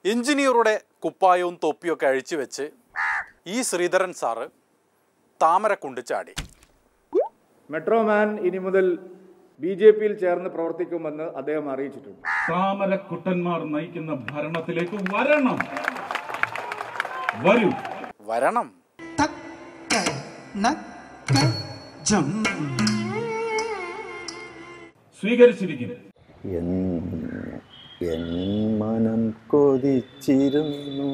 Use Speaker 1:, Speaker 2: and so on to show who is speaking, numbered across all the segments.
Speaker 1: എഞ്ചിനീയറുടെ കുപ്പായവും തൊപ്പിയൊക്കെ അഴിച്ചു വെച്ച് ഈ ശ്രീധരൻ സാറ് താമരക്കുണ്ട് ചാടി
Speaker 2: മെട്രോമാൻ ഇനി മുതൽ ബി ജെ പിയിൽ ചേർന്ന് പ്രവർത്തിക്കുമെന്ന് അദ്ദേഹം അറിയിച്ചിട്ടുണ്ട്
Speaker 3: താമരക്കുട്ടന്മാർ നയിക്കുന്ന ഭരണത്തിലേക്ക് വരണം വരൂ
Speaker 1: വരണം
Speaker 4: തക്ക നക്ക ജം
Speaker 3: സ്വീകരിച്ചിരിക്കും
Speaker 5: എൻ എൻ മനം കൊതിച്ചിരുന്നു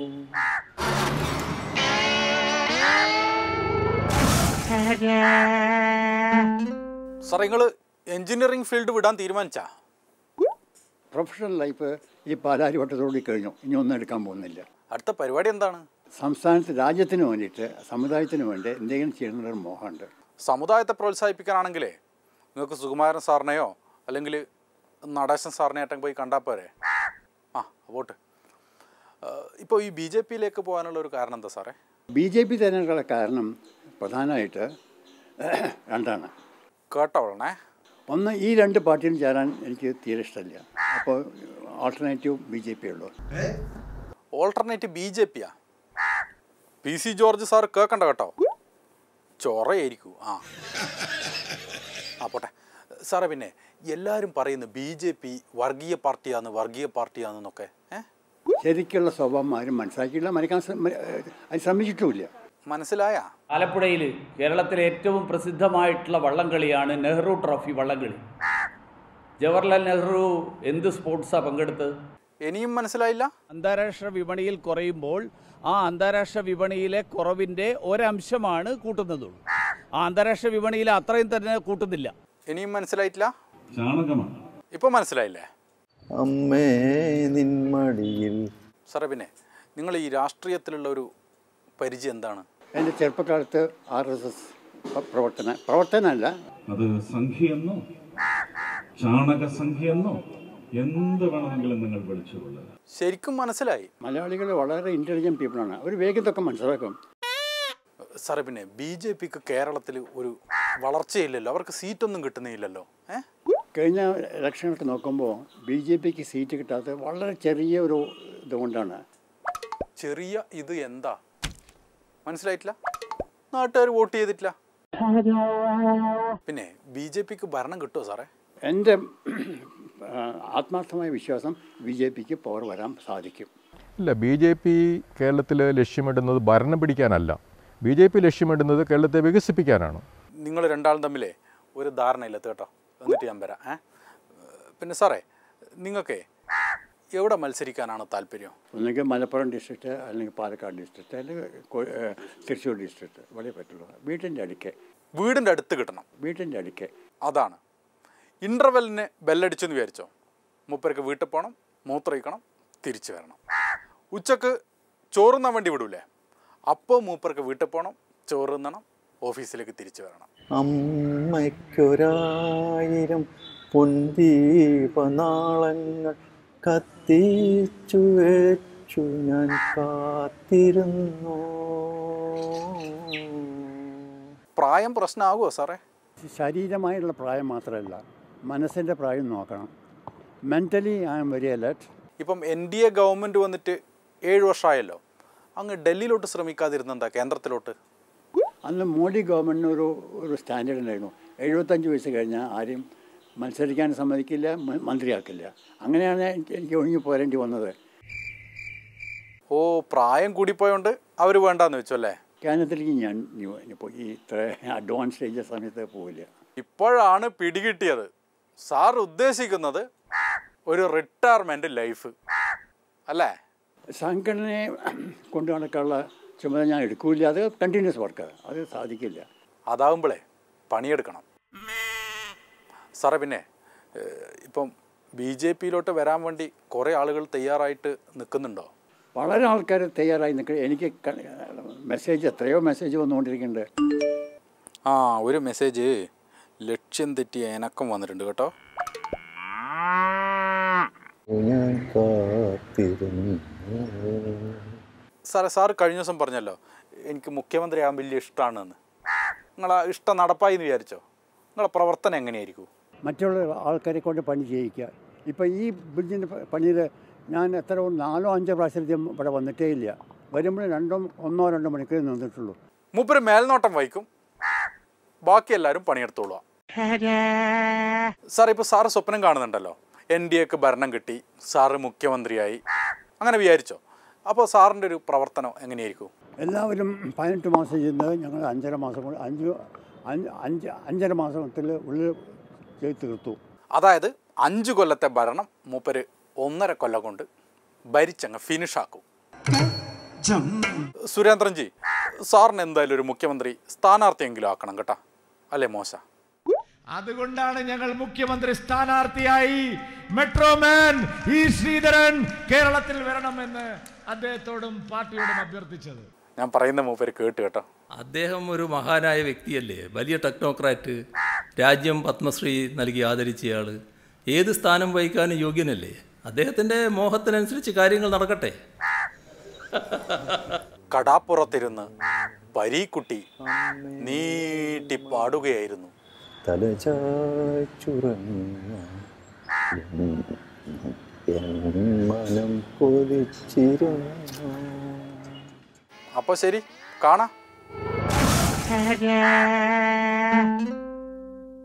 Speaker 1: സാറേ നിങ്ങൾ എഞ്ചിനീയറിംഗ് ഫീൽഡ് വിടാൻ തീരുമാനിച്ചാ
Speaker 6: പ്രൊഫഷണൽ ലൈഫ് ഈ പാലാരി വട്ടത്തോടി കഴിഞ്ഞു ഇനി ഒന്നും എടുക്കാൻ പോകുന്നില്ല
Speaker 1: അടുത്ത പരിപാടി എന്താണ്
Speaker 6: സംസ്ഥാനത്ത് രാജ്യത്തിന് വേണ്ടിയിട്ട് സമുദായത്തിന് വേണ്ടി എന്തെങ്കിലും ചെയ്യണമെന്നൊരു മോഹമുണ്ട്
Speaker 1: സമുദായത്തെ പ്രോത്സാഹിപ്പിക്കാനാണെങ്കിലേ നിങ്ങൾക്ക് സുകുമാരൻ സാറിനെയോ അല്ലെങ്കിൽ നടേശൻ സാറിനെയായിട്ടും പോയി കണ്ടാൽ പോരെ ആ വോട്ട് ഇപ്പോൾ ഈ ബി ജെ പിയിലേക്ക് പോകാനുള്ള ഒരു കാരണം എന്താ സാറേ
Speaker 6: ബി ജെ പി തിരഞ്ഞെടുക്കാനുള്ള കാരണം പ്രധാനമായിട്ട് രണ്ടാണ്
Speaker 1: കേട്ടോളണേ
Speaker 6: ഒന്ന് ഈ രണ്ട് പാർട്ടിയും ചേരാൻ എനിക്ക് തീരെ ഇഷ്ടമില്ല അപ്പോൾ ആൾട്ടർനേറ്റീവ് ബി ജെ പി ഉള്ളൂ
Speaker 1: ഓൾട്ടർനേറ്റീവ് ബി ജെ പിയാ പി സി ജോർജ് സാർ കേൾക്കണ്ട കേട്ടോ ചൊറയായിരിക്കൂ ആ ആ പോട്ടെ സാറേ പിന്നെ എല്ലാവരും പറയുന്നു ബി ജെ പി വർഗീയ പാർട്ടിയാന്ന് വർഗീയ പാർട്ടിയാണെന്നൊക്കെ ഏ
Speaker 6: ശരിക്കുള്ള സ്വഭാവം ആരും മനസ്സിലാക്കിയില്ല മനസ്സിലാക്കാൻ ശ്രമ- അത് ശ്രമിച്ചിട്ടുമില്ല
Speaker 1: മനസ്സിലായ
Speaker 7: ആലപ്പുഴയിൽ കേരളത്തിലെ ഏറ്റവും പ്രസിദ്ധമായിട്ടുള്ള വള്ളംകളിയാണ് നെഹ്റു ട്രോഫി വള്ളംകളി ജവഹർലാൽ നെഹ്റു എന്ത് സ്പോർട്സാണ് പങ്കെടുത്തത്
Speaker 1: ഇനിയും മനസ്സിലായില്ല
Speaker 7: അന്താരാഷ്ട്ര വിപണിയിൽ കുറയുമ്പോൾ ആ അന്താരാഷ്ട്ര വിപണിയിലെ കുറവിൻ്റെ ഒരംശമാണ് കൂട്ടുന്നതുള്ളൂ ആ അന്താരാഷ്ട്ര വിപണിയിൽ അത്രയും തന്നെ കൂട്ടുന്നില്ല
Speaker 1: ഇനിയും മനസ്സിലായിട്ടില്ല
Speaker 3: ചാണകമാണ്
Speaker 1: ഇപ്പം മനസ്സിലായില്ലേ
Speaker 5: അമ്മേ നിൻമടിയിൽ
Speaker 1: സാറേ പിന്നെ നിങ്ങൾ ഈ രാഷ്ട്രീയത്തിലുള്ള ഒരു പരിചയം എന്താണ്
Speaker 6: എൻ്റെ ചെറുപ്പക്കാലത്ത് ആർ എസ് എസ് പ്രവർത്തന പ്രവർത്തനമല്ല
Speaker 3: അത് സംഖ്യയെന്നോ ചാണക സംഖ്യയെന്നോ എന്ത് വേണമെങ്കിലും നിങ്ങൾ വിളിച്ചുകൊള്ളുക
Speaker 1: ശരിക്കും മനസ്സിലായി
Speaker 6: മലയാളികൾ വളരെ ഇൻ്റലിജൻറ്റ് പീപ്പിളാണ് അവർ വേഗത്തൊക്കെ മനസ്സിലാക്കും
Speaker 1: സാറേ പിന്നെ ബി ജെ പിക്ക് കേരളത്തിൽ ഒരു വളർച്ചയില്ലല്ലോ അവർക്ക് സീറ്റൊന്നും കിട്ടുന്നില്ലല്ലോ ഏ
Speaker 6: കഴിഞ്ഞ ഇലക്ഷനൊക്കെ നോക്കുമ്പോൾ ബി ജെ പിക്ക് സീറ്റ് കിട്ടാത്തത് വളരെ ചെറിയ ഒരു ഇതുകൊണ്ടാണ്
Speaker 1: ചെറിയ ഇത് എന്താ മനസ്സിലായിട്ടില്ല നാട്ടുകാർ വോട്ട് ചെയ്തിട്ടില്ല പിന്നെ ബി ജെ പിക്ക് ഭരണം കിട്ടുമോ സാറേ
Speaker 6: എൻ്റെ ആ, ആത്മാർത്ഥമായ വിശ്വാസം ബി ജെ പിക്ക് പവർ വരാൻ സാധിക്കും
Speaker 8: ഇല്ല ബി ജെ പി കേരളത്തിൽ ലക്ഷ്യമിടുന്നത് ഭരണം പിടിക്കാനല്ല ബി ജെ പി ലക്ഷ്യമിടുന്നത് കേരളത്തെ വികസിപ്പിക്കാനാണ്
Speaker 1: നിങ്ങൾ രണ്ടാളും തമ്മിലേ ഒരു ധാരണയില്ല കേട്ടോ എന്നിട്ട് ഞാൻ വരാം ഏ പിന്നെ സാറേ നിങ്ങൾക്ക് എവിടെ മത്സരിക്കാനാണ് താല്പര്യം
Speaker 6: ഒന്നുകിൽ മലപ്പുറം ഡിസ്ട്രിക്റ്റ് അല്ലെങ്കിൽ പാലക്കാട് ഡിസ്ട്രിക്റ്റ് അല്ലെങ്കിൽ കോ- ഏ, തൃശ്ശൂർ ഡിസ്ട്രിക്റ്റ് വളരെ പറ്റുള്ളൂ വീട്ടിൻ്റെ അടുക്കെ
Speaker 1: വീടിൻ്റെ അടുത്ത് കിട്ടണം
Speaker 6: വീട്ടിൻ്റെ അടുക്കെ
Speaker 1: അതാണ് ഇൻ്റർവെല്ലിന് ബെല്ലടിച്ചെന്ന് വിചാരിച്ചോ മൂപ്പർക്ക് വീട്ടിൽ പോകണം മൂത്രയിക്കണം തിരിച്ചു വരണം ഉച്ചക്ക് ചോറുന്നാൻ വേണ്ടി വിടൂലേ അപ്പോൾ മൂപ്പർക്ക് വീട്ടിൽ പോകണം ചോറ് തിന്നണം ഓഫീസിലേക്ക് തിരിച്ചു വരണം
Speaker 5: അമ്മയ്ക്കൊരായിരം പൊന്തീപനാളങ്ങൾ കത്തിച്ചു വെച്ചു ഞാൻ കാത്തിരുന്നു
Speaker 1: പ്രായം പ്രശ്നമാകുമോ സാറേ
Speaker 6: ശരീരമായുള്ള പ്രായം മാത്രമല്ല മനസ്സിൻ്റെ പ്രായം നോക്കണം mentally I am very alert
Speaker 1: ഇപ്പം എൻ ഡി എ ഗവൺമെൻറ് വന്നിട്ട് ഏഴ് വർഷമായല്ലോ അങ്ങ് ഡൽഹിയിലോട്ട് ശ്രമിക്കാതിരുന്നെന്താ കേന്ദ്രത്തിലോട്ട്
Speaker 6: അന്ന് മോഡി ഗവൺമെൻറ്റിന് ഒരു ഒരു സ്റ്റാൻഡേർഡ് ഉണ്ടായിരുന്നു എഴുപത്തഞ്ച് വയസ്സ് കഴിഞ്ഞാൽ ആരെയും മത്സരിക്കാൻ സമ്മതിക്കില്ല മ- മന്ത്രിയാക്കില്ല അങ്ങനെയാണ് എനിക്ക് എനിക്ക് ഒഴിഞ്ഞു പോരേണ്ടി വന്നത്
Speaker 1: ഓ പ്രായം കൂടിപ്പോയോണ്ട് അവർ വേണ്ടാന്ന് വെച്ചു അല്ലേ
Speaker 6: കേന്ദ്രത്തിലേക്ക് ഞാൻ ഇനി- ഇപ്പോൾ ഈ ഇത്ര അഡ്വാൻസ് സ്റ്റേജ് സമയത്ത് പോവില്ല
Speaker 1: ഇപ്പോഴാണ് പിടികിട്ടിയത് സാർ ഉദ്ദേശിക്കുന്നത് ഒരു റിട്ടയർമെൻറ്റ് ലൈഫ് അല്ലേ
Speaker 6: സംഘടനയെ കൊണ്ടു നടക്കാനുള്ള ചുമതല ഞാൻ എടുക്കൂല അത് കണ്ടിന്യൂസ് വർക്ക് അത് സാധിക്കില്ല
Speaker 1: അതാവുമ്പോഴേ പണിയെടുക്കണം സാറേ പിന്നെ ഏഹ്, ഇപ്പം ബി ജെ പിയിലോട്ട് വരാൻ വേണ്ടി കുറേ ആളുകൾ തയ്യാറായിട്ട് നിൽക്കുന്നുണ്ടോ
Speaker 6: വളരെ ആൾക്കാർ തയ്യാറായി നിൽക്കുക എനിക്ക് ക- മെസ്സേജ് എത്രയോ മെസ്സേജ് വന്നുകൊണ്ടിരിക്കുന്നുണ്ട്
Speaker 1: ആ ഒരു മെസ്സേജ് ലക്ഷ്യം തെറ്റിയ ഇണക്കം വന്നിട്ടുണ്ട് കേട്ടോ
Speaker 5: ഞാൻ കാത്തിരുന്നു
Speaker 1: സാറേ സാറ് കഴിഞ്ഞ ദിവസം പറഞ്ഞല്ലോ എനിക്ക് മുഖ്യമന്ത്രിയാകാൻ വലിയ ഇഷ്ടമാണെന്ന് നിങ്ങളാ ഇഷ്ടം നടപ്പായി എന്ന് വിചാരിച്ചോ നിങ്ങളെ പ്രവർത്തനം എങ്ങനെയായിരിക്കും
Speaker 6: മറ്റുള്ള ആൾക്കാരെ കൊണ്ട് പണി ചെയ്യിക്കുക ഇപ്പോൾ ഈ ബ്രിഡ്ജിൻ്റെ പണിയിൽ ഞാൻ എത്ര നാലോ അഞ്ചോ പ്രാവശ്യത്തിൽ ഇവിടെ വന്നിട്ടേ ഇല്ല വരുമ്പോൾ രണ്ടോ ഒന്നോ രണ്ടോ മണിക്കൂർ നിന്നിട്ടുള്ളൂ
Speaker 1: മൂപ്പര് മേൽനോട്ടം വഹിക്കും ബാക്കി എല്ലാവരും പണിയെടുത്തോളുക സാർ ഇപ്പോൾ സാറ് സ്വപ്നം കാണുന്നുണ്ടല്ലോ എൻ ഡി എക്ക് ഭരണം കിട്ടി സാറ് മുഖ്യമന്ത്രിയായി അങ്ങനെ വിചാരിച്ചോ അപ്പോൾ സാറിൻ്റെ ഒരു പ്രവർത്തനം എങ്ങനെയായിരിക്കും
Speaker 6: എല്ലാവരും പതിനെട്ട് മാസം ചെയ്യുന്നത് ഞങ്ങൾ അഞ്ചര മാസം കൊണ്ട് അഞ്ച് അഞ്ച് അഞ്ച് അഞ്ചര മാസത്തിൽ ഉള്ളിൽ ചെയ്ത് തീർത്തു
Speaker 1: അതായത് അഞ്ച് കൊല്ലത്തെ ഭരണം മൂപ്പര് ഒന്നര കൊല്ലം കൊണ്ട് ഭരിച്ചങ്ങ് ഫിനിഷാക്കും
Speaker 4: ജം
Speaker 1: സുരേന്ദ്രൻജി സാറിന് എന്തായാലും ഒരു മുഖ്യമന്ത്രി സ്ഥാനാർത്ഥിയെങ്കിലും ആക്കണം കേട്ടോ അല്ലേ മോശ
Speaker 9: അതുകൊണ്ടാണ് ഞങ്ങൾ മുഖ്യമന്ത്രി സ്ഥാനാർത്ഥിയായി മെട്രോമാൻ ഈ ശ്രീധരൻ കേരളത്തിൽ വരണമെന്ന് അദ്ദേഹത്തോടും പാർട്ടിയോടും അഭ്യർത്ഥിച്ചത്
Speaker 1: ഞാൻ പറയുന്ന മൂപ്പര് കേട്ട് കേട്ടോ
Speaker 10: അദ്ദേഹം ഒരു മഹാനായ വ്യക്തിയല്ലേ വലിയ ടെക്നോക്രാറ്റ് രാജ്യം പത്മശ്രീ നൽകി ആദരിച്ചയാൾ ഏത് സ്ഥാനം വഹിക്കാനും യോഗ്യനല്ലേ അദ്ദേഹത്തിൻ്റെ മോഹത്തിനനുസരിച്ച് കാര്യങ്ങൾ നടക്കട്ടെ
Speaker 1: കടാപ്പുറത്തിരുന്ന് പരീക്കുട്ടി നീട്ടി പാടുകയായിരുന്നു
Speaker 5: തലചാച്ചുറങ്ങ മനം കൊതിച്ചിരുന്നു
Speaker 1: അപ്പോൾ ശരി കാണാം